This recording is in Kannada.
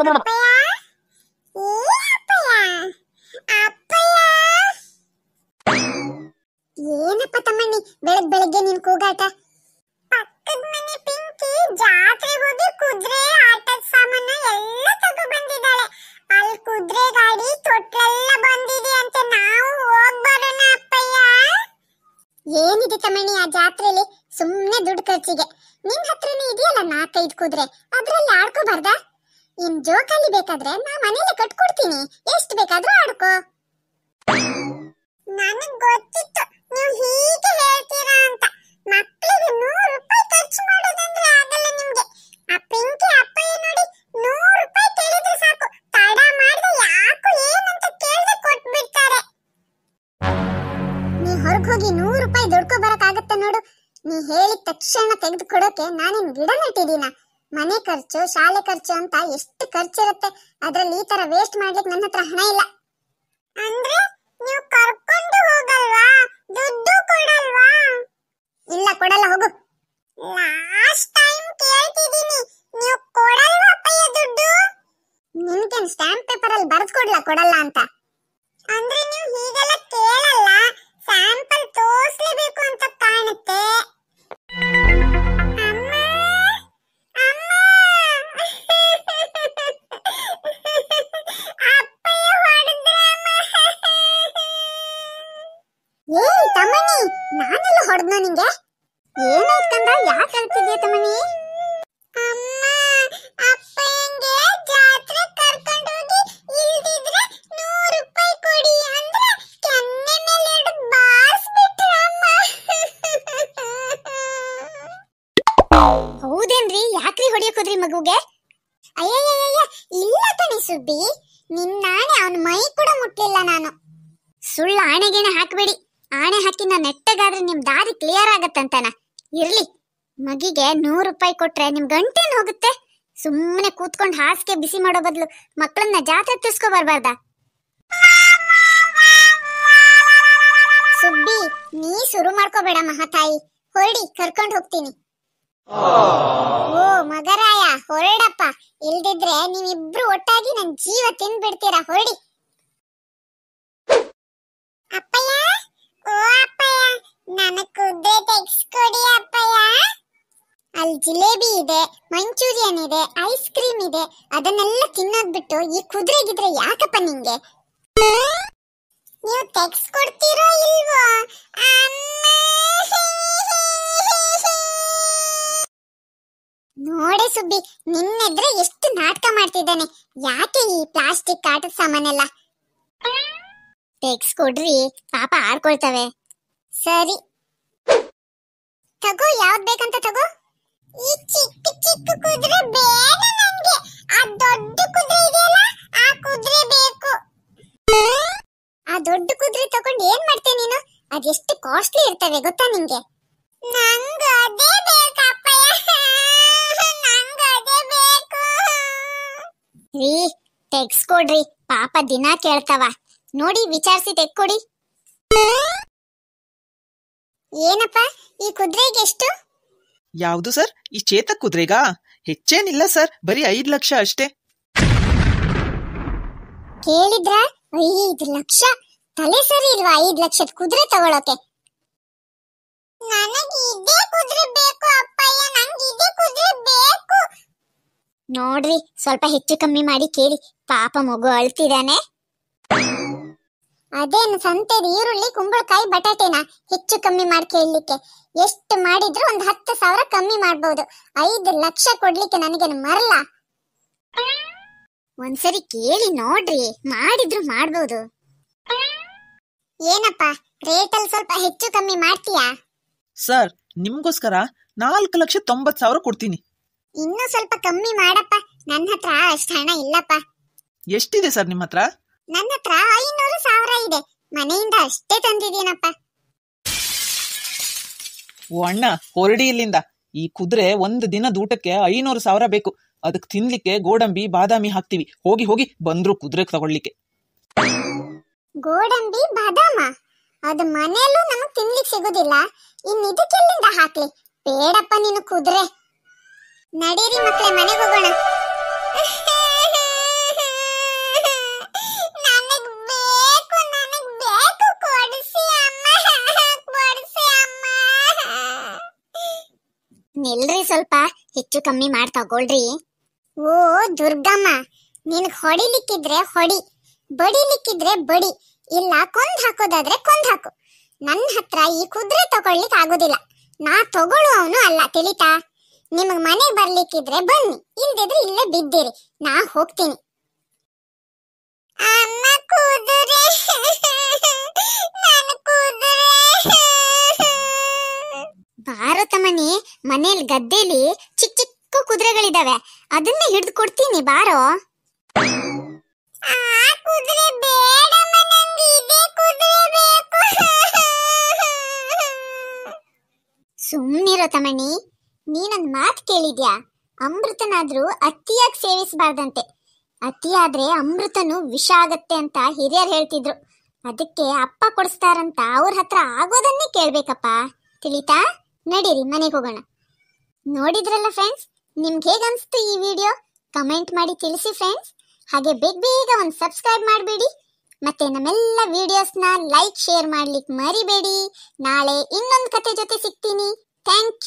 ಏನಪ್ಪ ತಮ್ಮಣ್ಣಿ ಬೆಳಗ್ ಬೆಳಗ್ಗೆ ನಿನ್ ಕೂಗಾಟ ಪಕ್ಕದ ಮನೆ ಪಿಂಕಿ ಜಾತ್ರೆಗೆ ಹೋಗಿ ಕುದುರೆ ಆಟದ ಸಾಮಾನ ಎಲ್ಲ ತಗೋ ಬಂದಿದ್ದಾಳೆ ಅಲ್ಲಿ ಕುದುರೆ ಗಾಡಿ ತೊಟ್ಲೆಲ್ಲ ಬಂದಿದೆ ಅಂತ ನಾವು ಹೋಗ್ ಬರೋಣ ಅಪ್ಪಯ್ಯ ಏನಿದೆ ತಮ್ಮಣ್ಣಿ ಆ ಜಾತ್ರೆಲಿ ಸುಮ್ನೆ ದುಡ್ಡು ಖರ್ಚಿಗೆ ನಿನ್ ಹತ್ರನೇ ಇದೆಯಲ್ಲ ನಾಲ್ಕೈದು ಕುದುರೆ ಅದ್ರಲ್ಲಿ ಆಡ್ಕೋಬಾರ್ದಾ ಇನ್ ಜೋಕಾಲಿ ಬೇಕಾದ್ರೆ ನಾ ಮನೇಲೆ ಕಟ್ಕೊಡ್ತೀನಿ ಎಷ್ಟು ಬೇಕಾದ್ರೂ ಆಡ್ಕೋ ನನಗ್ ಗೊತ್ತಿತ್ತು ನೀವು ಹೀಗೆ ಹೇಳ್ತೀರಾ ಅಂತ ಮಕ್ಕಳಿಗೆ ನೂರು ರೂಪಾಯಿ ಖರ್ಚು ಮಾಡೋದಂದ್ರೆ ಆಗಲ್ಲ ನಿಮ್ಗೆ ಆ ಪಿಂಕಿ ಅಪ್ಪಯ್ಯ ನೋಡಿ ನೂರು ರೂಪಾಯಿ ಕೇಳಿದ್ರೆ ಸಾಕು ತಡ ಮಾಡ್ದೆ ಯಾಕೋ ಏನಂತ ಕೇಳ್ದೆ ಕೊಟ್ಬಿಡ್ತಾರೆ ನೀ ಹೊರಗ್ ಹೋಗಿ ನೂರು ರೂಪಾಯಿ ದುಡ್ಕೊ ಬರಕ್ಕಾಗತ್ತ ನೋಡು ನೀ ಹೇಳಿದ ತಕ್ಷಣ ತೆಗೆದು ಕೊಡೋಕೆ ನಾನೇನ್ ಗಿಡ ನೆಟ್ಟಿದೀನ ಮನೆ ಖರ್ಚು ಶಾಲೆ ಖರ್ಚು ಅಂತ ಎಷ್ಟು ಖರ್ಚಿರುತ್ತೆ ಅದ್ರಲ್ಲಿ ಈ ತರ ವೇಸ್ಟ್ ಮಾಡ್ಲಿಕ್ಕೆ ನನ್ನ ಹತ್ರ ಹಣ ಇಲ್ಲ ಅಂದ್ರೆ ನೀವು ಕರ್ಕೊಂಡು ಹೋಗಲ್ವಾ ದುಡ್ಡು ಕೊಡಲ್ವಾ ಇಲ್ಲ ಕೊಡಲ್ಲ ಹೋಗು ಲಾಸ್ಟ್ ಟೈಮ್ ಕೇಳ್ತಿದೀನಿ ನೀವು ಕೊಡಲ್ವಾ ಅಪ್ಪಯ್ಯ ದುಡ್ಡು ನಿಮ್ಗೇನ್ ಸ್ಟಾಂಪ್ ಪೇಪರ್ ಅಲ್ಲಿ ಬರೆದು ಕೊಡ್ಲಾ ಕೊಡಲ್ಲ ಅಂತ ಅಂದ್ರೆ ನೀವು ಹೀಗೆಲ್ಲ ಕೇಳಲ್ಲ ಸ್ಯಾಂಪಲ್ ತೋರಿಸ್ಲೇಬೇಕು ಅಂತ ಕಾಣುತ್ತೆ ಅಮ್ಮ ಅಮ್ಮ ಅಪ್ಪಯ್ಯ ಹೊಡೆದ್ರಮ್ಮ ಏಯ್ ತಮ್ಮನಿ ನಾನೆಲ್ಲ ಹೊಡೆದ್ನ ನಿಂಗೆ ಏನಾಯ್ತು ಕಂದ ಯಾಕೆ ಅಳ್ತಿದ್ಯಾ ತಮ್ಮನಿ ಅಮ್ಮ ಅಪ್ಪಯ್ಯಂಗೆ ಜಾತ್ರೆ ಕರ್ಕೊಂಡು ಹೋಗಿ ಇಲ್ದಿದ್ರೆ ನೂರು ರೂಪಾಯಿ ಕೊಡಿ ಅಂದ್ರೆ ಕೆನ್ನೆ ಮೇಲೆ ಹಿಡಿದು ಬಾರಿಸ್ಬಿಟ್ರಮ್ಮ ಹೌದೇನ್ರಿ ಯಾಕ್ರಿ ಹೊಡಿಯಕ್ ಹೋದ್ರಿ ಮಗುಗೆ ಅಯ್ಯಯ್ಯಯ್ಯ ಇಲ್ಲ ಕಣಿ ಸುಬ್ಬಿ ನಿನ್ನಾಣೆ ಅವನ ಮೈ ಕೂಡ ಮುಟ್ಲಿಲ್ಲ ನಾನು ಸುಳ್ಳು ಆಣೆಗೇನೆ ಹಾಕ್ಬೇಡಿ ಆಣೆ ಹಾಕಿ ನಾ ನೆಟ್ಟಗಾದ್ರೆ ನಿಮ್ ದಾರಿ ಕ್ಲಿಯರ್ ಆಗತ್ತಂತನ ಇರ್ಲಿ ಮಗಿಗೆ ನೂರು ರೂಪಾಯಿ ಕೊಟ್ರೆ ನಿಮ್ ಗಂಟೇನ್ ಹೋಗುತ್ತೆ ಸುಮ್ಮನೆ ಕೂತ್ಕೊಂಡು ಹಾಸಿಗೆ ಬಿಸಿ ಮಾಡೋ ಬದಲು ಮಕ್ಕಳನ್ನ ಜಾತ್ರೆ ತಿರ್ಸ್ಕೊ ಬರ್ಬಾರ್ದಾ ಸುಬ್ಬಿ ನೀ ಶುರು ಮಾಡ್ಕೋಬೇಡ ಮಹಾತಾಯಿ ಹೊರಡಿ ಕರ್ಕೊಂಡು ಹೋಗ್ತೀನಿ ಓ ಮಗರಾಯ ಹೊರಡಪ್ಪ ಇಲ್ದಿದ್ರೆ ನೀವಿಬ್ರು ಒಟ್ಟಾಗಿ ನನ್ ಜೀವ ತಿಂದ್ಬಿಡ್ತೀರಾ ಹೊರಡಿ ಅಪ್ಪಯ್ಯ ಓ ಅಪ್ಪಯ್ಯ ನನ್ನ ಕುದ್ರೆ ತೆಗ್ಸ್ಕೊಡಿ ಅಪ್ಪಯ್ಯ ಅಲ್ಲಿ ಜಿಲೇಬಿ ಇದೆ ಮಂಚೂರಿಯನ್ ಇದೆ ಐಸ್ ಕ್ರೀಮ್ ಇದೆ ಅದನ್ನೆಲ್ಲ ತಿನ್ನೋದ್ ಬಿಟ್ಟು ಈ ಕುದುರೆ ಗಿದ್ರೆ ಯಾಕಪ್ಪ ನಿಂಗೆ ನೀವು ತೆಗ್ಸ್ಕೊಡ್ತೀರೋ ಇಲ್ವೋ ನೋಡೆ ಸುಬ್ಬಿ ನಿನ್ನೆದ್ರೆ ಎಷ್ಟು ನಾಟಕ ಮಾಡ್ತಿದ್ದಾನೆ ಯಾಕೆ ಈ ಪ್ಲಾಸ್ಟಿಕ್ ಆಟದ ಸಾಮಾನೆಲ್ಲ ತೆಗ್ಸ್ಕೊಡ್ರಿ ಪಾಪ ಆಡ್ಕೊಳ್ತವೆ ಸರಿ ತಗೋ ಯಾವ್ದ್ ಬೇಕಂತ ತಗೋ ಈ ಚಿಕ್ಕ ಚಿಕ್ಕ ಕುದುರೆ ಬೇಡ ನನ್ಗೆ ಆ ದೊಡ್ಡ ಕುದುರೆ ಇದೆಯಲ್ಲ ಆ ಕುದುರೆ ಬೇಕು ಆ ದೊಡ್ಡ ಕುದುರೆ ತಗೊಂಡು ಏನ್ ಮಾಡ್ತೆ ನೀನು ಅದೆಷ್ಟು ಕಾಸ್ಟ್ಲಿ ಇರ್ತವೆ ಗೊತ್ತಾ ನಿಂಗೆ ನಂಗ ಅದೇ ಬೇಕಪ್ಪಯ್ಯ ನಂಗ ಅದೇ ಬೇಕು ರೀ ತೆಗ್ಸ್ಕೊಡ್ರಿ ಪಾಪ ದಿನ ಕೇಳ್ತಾವ ನೋಡಿ ವಿಚಾರಿಸಿ ತೆಕ್ಕೊಡಿ ಏನಪ್ಪ ಈ ಕುದುರೆಗೆ ಎಷ್ಟು ಯಾವುದು ಸರ್ ಈ ಚೇತಕ್ ಕುದುರೆಗಾ ಹೆಚ್ಚೇನಿಲ್ಲ ಸರ್ ಬರೀ ಐದ್ ಲಕ್ಷ ಅಷ್ಟೇ ಕೇಳಿದ್ರ ಐದು ಲಕ್ಷ ತಲೆ ಸರಿ ಇಲ್ವಾ ಐದ್ ಲಕ್ಷದ ಕುದುರೆ ತಗೊಳಕ್ಕೆ ನನಗೆ ಇದೇ ಕುದುರೆ ಬೇಕು ಅಪ್ಪಯ್ಯ ನಂಗೆ ಇದೇ ಕುದುರೆ ಬೇಕು ನೋಡ್ರಿ ಸ್ವಲ್ಪ ಹೆಚ್ಚು ಕಮ್ಮಿ ಮಾಡಿ ಕೇಳಿ ಪಾಪ ಮಗು ಅಳ್ತಿದಾನೆ ಅದೇನು ಸಂತೆ ಈರುಳ್ಳಿ ಕುಂಬಳಕಾಯಿ ಬಟಾಟೆನ ಹೆಚ್ಚು ಕಮ್ಮಿ ಮಾಡಿ ಕೇಳಲಿಕ್ಕೆ ಎಷ್ಟು ಮಾಡಿದ್ರು ಒಂದ್ ಹತ್ತು ಸಾವಿರ ಕಮ್ಮಿ ಮಾಡ್ಬೋದು ಐದು ಲಕ್ಷ ಕೊಡ್ಲಿಕ್ಕೆ ನನಗೇನು ಮರಲ್ಲ ಒಂದ್ಸರಿ ಕೇಳಿ ನೋಡ್ರಿ ಮಾಡಿದ್ರು ಮಾಡ್ಬೋದು ಏನಪ್ಪ ರೇಟಲ್ಲಿ ಸ್ವಲ್ಪ ಹೆಚ್ಚು ಕಮ್ಮಿ ಮಾಡ್ತೀಯಾ ಸರ್ ನಿಮ್ಗೋಸ್ಕರ ನಾಲ್ಕು ಲಕ್ಷ ತೊಂಬತ್ ಸಾವಿರ ಕೊಡ್ತೀನಿ ಇನ್ನೂ ಸ್ವಲ್ಪ ಕಮ್ಮಿ ಮಾಡಪ್ಪ ನನ್ನ ಹತ್ರ ಅಷ್ಟು ಹಣ ಇಲ್ಲಪ್ಪ ಎಷ್ಟಿದೆ ಸರ್ ನಿಮ್ಮ ಹತ್ರ ನನ್ನ ಹತ್ರ ಐನೂರು ಸಾವಿರ ಇದೆ ಮನೆಯಿಂದ ಅಷ್ಟೇ ತಂದಿದ್ದೀನಪ್ಪ ಓ ಅಣ್ಣ ಹೊರಡಿ ಇಲ್ಲಿಂದ ಈ ಕುದುರೆ ಒಂದು ದಿನದ ಊಟಕ್ಕೆ ಐನೂರು ಸಾವಿರ ಬೇಕು ಅದಕ್ಕೆ ತಿನ್ಲಿಕ್ಕೆ ಗೋಡಂಬಿ ಬಾದಾಮಿ ಹಾಕ್ತಿವಿ ಹೋಗಿ ಹೋಗಿ ಬಂದ್ರು ಕುದುರೆ ತಗೊಳ್ಳಿಕ್ಕೆ ಗೋಡಂಬಿ ಬಾದಾಮ ಅದು ಮನೆಯಲ್ಲೂ ನಮಗ್ ತಿನ್ಲಿಕ್ ಸಿಗುದಿಲ್ಲ ಇನ್ ಇದಕ್ಕೆಲ್ಲಿಂದ ಹಾಕ್ಲಿ ಬೇಡಪ್ಪ ನೀನು ಕುದುರೆ ನಡೀರಿ ಮಕ್ಳೆ ಮನೆಗೆ ಹೋಗೋಣ ಸ್ವಲ್ಪ ಹೆಚ್ಚು ಕಮ್ಮಿ ಮಾಡಿ ತಗೊಳ್ರಿ ಓ ದುರ್ಗಮ್ಮ ನಿನಗ್ ಹೊಡಿಲಿಕ್ಕಿದ್ರೆ ಹೊಡಿ ಬಡಿಲಿಕ್ಕಿದ್ರೆ ಬಡಿ ಇಲ್ಲ ಕೊಂದ್ ಹಾಕೋದಾದ್ರೆ ಕೊಂದ್ ಹಾಕು ನನ್ನ ಹತ್ರ ಈ ಕುದುರೆ ತಗೊಳ್ಲಿಕ್ ಆಗೋದಿಲ್ಲ ನಾ ತಗೊಳ್ಳುವವನು ಅಲ್ಲ ತಿಳಿತಾ ನಿಮಗ್ ಮನೆಗ್ ಬರ್ಲಿಕ್ಕಿದ್ರೆ ಬನ್ನಿ ಇಲ್ದಿದ್ರೆ ಇಲ್ಲೇ ಬಿದ್ದಿರಿ ನಾ ಹೋಗ್ತೀನಿ ಅಮ್ಮ ಕುದುರೆ ನನ್ನ ಕುದುರೆ ಭಾರತಮಣಿ ಮನೇಲಿ ಗದ್ದೆಲಿ ಚಿಕ್ಕ ಚಿಕ್ಕ ಕುದುರೆಗಳಿದಾವೆ ಅದನ್ನೇ ಹಿಡಿದು ಕೊಡ್ತೀನಿ ಬಾರೋ ಆ ಕುದುರೆ ಬೇಡಮ್ಮ ನಂಗೆ ಇದೇ ಕುದುರೆ ಬೇಕು ಸುಮ್ಮನಿರೋ ತಮಣಿ ನೀನೊಂದ್ ಮಾತು ಕೇಳಿದ್ಯಾ ಅಮೃತನಾದ್ರೂ ಅತಿಯಾಗಿ ಸೇವಿಸಬಾರ್ದಂತೆ ಅತಿಯಾದ್ರೆ ಅಮೃತನು ವಿಷ ಆಗತ್ತೆ ಅಂತ ಹಿರಿಯರು ಹೇಳ್ತಿದ್ರು ಅದಕ್ಕೆ ಅಪ್ಪ ಕೊಡಿಸ್ತಾರಂತ ಅವ್ರ ಹತ್ರ ಆಗೋದನ್ನೇ ಕೇಳ್ಬೇಕಪ್ಪ ತಿಳಿತಾ ನಡೀರಿ ಮನೆಗೆ ಹೋಗೋಣ ನೋಡಿದ್ರಲ್ಲ ಫ್ರೆಂಡ್ಸ್ ನಿಮ್ಗೆ ಹೇಗೆ ಅನಿಸ್ತು ಈ ವಿಡಿಯೋ ಕಮೆಂಟ್ ಮಾಡಿ ತಿಳಿಸಿ ಫ್ರೆಂಡ್ಸ್ ಹಾಗೆ ಬೇಗ ಬೇಗ ಒಂದು ಸಬ್ಸ್ಕ್ರೈಬ್ ಮಾಡಬೇಡಿ ಮತ್ತೆ ನಮ್ಮೆಲ್ಲ ವಿಡಿಯೋಸ್ನ ಲೈಕ್ ಶೇರ್ ಮಾಡ್ಲಿಕ್ಕೆ ಮರಿಬೇಡಿ ನಾಳೆ ಇನ್ನೊಂದು ಕತೆ ಜೊತೆ ಸಿಗ್ತೀನಿ ಥ್ಯಾಂಕ್